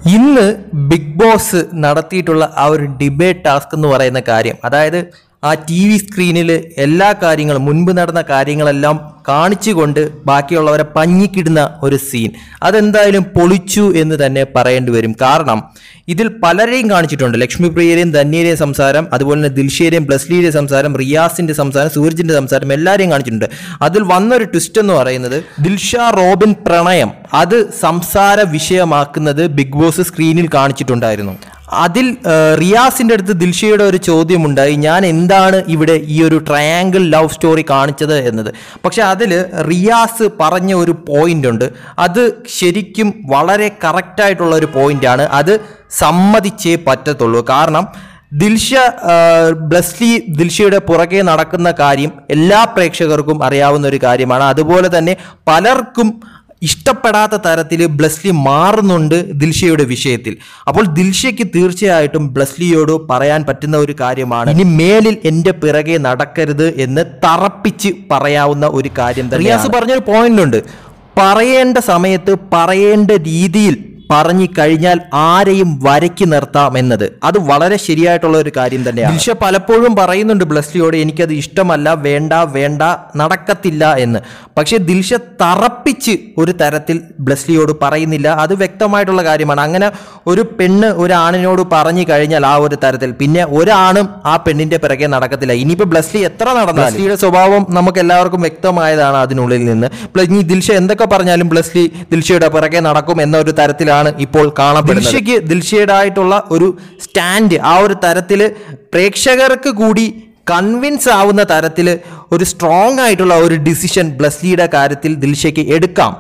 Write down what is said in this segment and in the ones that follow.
ഇന്ന് big boss നടത്തിയിട്ടുള്ള ആ ഒരു ഡിബേറ്റ് ടാസ്ക് എന്ന് പറയുന്ന കാര്യം അതായത് ആ ടി വി സ്ക്രീനിൽ എല്ലാ കാര്യങ്ങളും മുൻപ് നടന്ന കാര്യങ്ങളെല്ലാം കാണിച്ചുകൊണ്ട് ബാക്കിയുള്ളവരെ പഞ്ഞിക്കിടുന്ന ഒരു സീൻ അതെന്തായാലും പൊളിച്ചു എന്ന് തന്നെ പറയേണ്ടി വരും കാരണം ഇതിൽ പലരെയും കാണിച്ചിട്ടുണ്ട് ലക്ഷ്മി പ്രിയരെയും ധന്യരെയും സംസാരം അതുപോലെ തന്നെ ദിൽഷയുടെയും ബ്ലസ്ലിയുടെയും സംസാരം റിയാസിന്റെ സംസാരം സൂരജിന്റെ സംസാരം എല്ലാവരെയും കാണിച്ചിട്ടുണ്ട് അതിൽ വന്നൊരു ട്വിസ്റ്റ് എന്ന് പറയുന്നത് ദിൽഷ റോബിൻ പ്രണയം അത് സംസാര വിഷയമാക്കുന്നത് ബിഗ് ബോസ് സ്ക്രീനിൽ കാണിച്ചിട്ടുണ്ടായിരുന്നു അതിൽ ആ, റിയാസിന്റെ അടുത്ത് ദിൽഷയുടെ ഒരു ചോദ്യമുണ്ടായി ഞാൻ എന്താണ് ഇവിടെ ഈ ഒരു ട്രയാങ്കിൾ ലവ് സ്റ്റോറി കാണിച്ചത് എന്നത് പക്ഷെ അതിൽ റിയാസ് പറഞ്ഞ ഒരു പോയിന്റ് ഉണ്ട് അത് ശരിക്കും വളരെ കറക്റ്റായിട്ടുള്ള ഒരു പോയിന്റാണ് അത് സമ്മതിച്ചേ പറ്റത്തുള്ളൂ കാരണം ദിൽഷ ആ, ബ്ലസ്ലി ദിൽഷയുടെ പുറകെ നടക്കുന്ന കാര്യം എല്ലാ പ്രേക്ഷകർക്കും അറിയാവുന്ന ഒരു കാര്യമാണ് അതുപോലെ തന്നെ പലർക്കും ഇഷ്ടപ്പെടാത്ത തരത്തിൽ ബ്ലസ്ലി മാറുന്നുണ്ട് ദിൽഷയുടെ വിഷയത്തിൽ അപ്പോൾ ദിൽഷയ്ക്ക് തീർച്ചയായിട്ടും ബ്ലസ്ലിയോട് പറയാൻ പറ്റുന്ന ഒരു കാര്യമാണ് ഇനി മേലിൽ എൻ്റെ പിറകെ നടക്കരുത് എന്ന് തറപ്പിച്ച് പറയാവുന്ന ഒരു കാര്യം തന്നെ റിയാസ് പറഞ്ഞൊരു പോയിന്റ് ഉണ്ട് പറയേണ്ട സമയത്ത് പറയേണ്ട രീതിയിൽ പറഞ്ഞു കഴിഞ്ഞാൽ ആരെയും വരയ്ക്ക് നിർത്താം എന്നത് അത് വളരെ ശരിയായിട്ടുള്ള ഒരു കാര്യം തന്നെയാണ് ദിൽഷ പലപ്പോഴും പറയുന്നുണ്ട് ബ്ലസ്ലിയോട് എനിക്കത് ഇഷ്ടമല്ല വേണ്ട വേണ്ട നടക്കത്തില്ല എന്ന് പക്ഷേ ദിൽഷ തറപ്പിച്ച് ഒരു തരത്തിൽ ബ്ലസ്ലിയോട് പറയുന്നില്ല അത് വ്യക്തമായിട്ടുള്ള കാര്യമാണ് അങ്ങനെ ഒരു പെണ്ണ് ഒരു ആണിനോട് പറഞ്ഞു കഴിഞ്ഞാൽ ആ ഒരു തരത്തിൽ പിന്നെ ഒരാണും ആ പെണ്ണിന്റെ പിറകെ നടക്കത്തില്ല ഇനിയിപ്പോ ബ്ലസ്ലി എത്ര നടന്നു ബ്ലസ്ലിയുടെ സ്വഭാവം നമുക്ക് എല്ലാവർക്കും വ്യക്തമായതാണ് അതിനുള്ളിൽ നിന്ന് പ്ലസ് ഇനി ദിൽഷ എന്തൊക്കെ പറഞ്ഞാലും ബ്ലസ്ലി ദിൽഷയുടെ പിറകെ നടക്കും എന്ന ഒരു തരത്തിലാണ് ഇപ്പോൾ കാണപ്പെടുന്നത് ദിൽഷയ്ക്ക് ദിൽഷയുടേതായിട്ടുള്ള ഒരു സ്റ്റാൻഡ് ആ ഒരു തരത്തിൽ പ്രേക്ഷകർക്ക് കൂടി കൺവിൻസ് ആവുന്ന തരത്തിൽ ഒരു സ്ട്രോങ് ആയിട്ടുള്ള ഒരു ഡിസിഷൻ ബ്ലസ്ലിയുടെ കാര്യത്തിൽ ദിൽഷയ്ക്ക് എടുക്കാം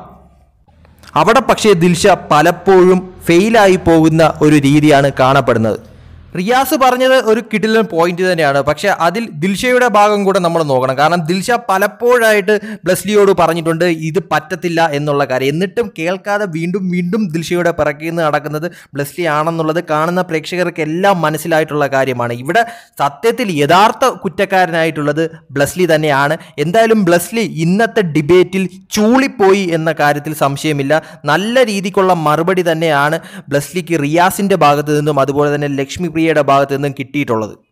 അവിടെ പക്ഷേ ദിൽഷ പലപ്പോഴും ഫെയിലായി പോകുന്ന ഒരു രീതിയാണ് കാണപ്പെടുന്നത് റിയാസ് പറഞ്ഞത് ഒരു കിടിലൻ പോയിന്റ് തന്നെയാണ് പക്ഷെ അതിൽ ദിൽഷയുടെ ഭാഗം കൂടെ നമ്മൾ നോക്കണം കാരണം ദിൽഷ പലപ്പോഴായിട്ട് ബ്ലസ്ലിയോട് പറഞ്ഞിട്ടുണ്ട് ഇത് പറ്റത്തില്ല എന്നുള്ള കാര്യം എന്നിട്ടും കേൾക്കാതെ വീണ്ടും വീണ്ടും ദിൽഷയുടെ പിറകിൽ നിന്ന് നടക്കുന്നത് ബ്ലസ്ലി ആണെന്നുള്ളത് കാണുന്ന പ്രേക്ഷകർക്ക് എല്ലാം മനസ്സിലായിട്ടുള്ള കാര്യമാണ് ഇവിടെ സത്യത്തിൽ യഥാർത്ഥ കുറ്റക്കാരനായിട്ടുള്ളത് ബ്ലസ്ലി തന്നെയാണ് എന്തായാലും ബ്ലസ്ലി ഇന്നത്തെ ഡിബേറ്റിൽ ചൂളിപ്പോയി എന്ന കാര്യത്തിൽ സംശയമില്ല നല്ല രീതിക്കുള്ള മറുപടി തന്നെയാണ് ബ്ലസ്ലിക്ക് റിയാസിന്റെ ഭാഗത്തു നിന്നും അതുപോലെ തന്നെ ലക്ഷ്മി പ്രിയയുടെ ഭാഗത്തു നിന്നും കിട്ടിയിട്ടുള്ളത്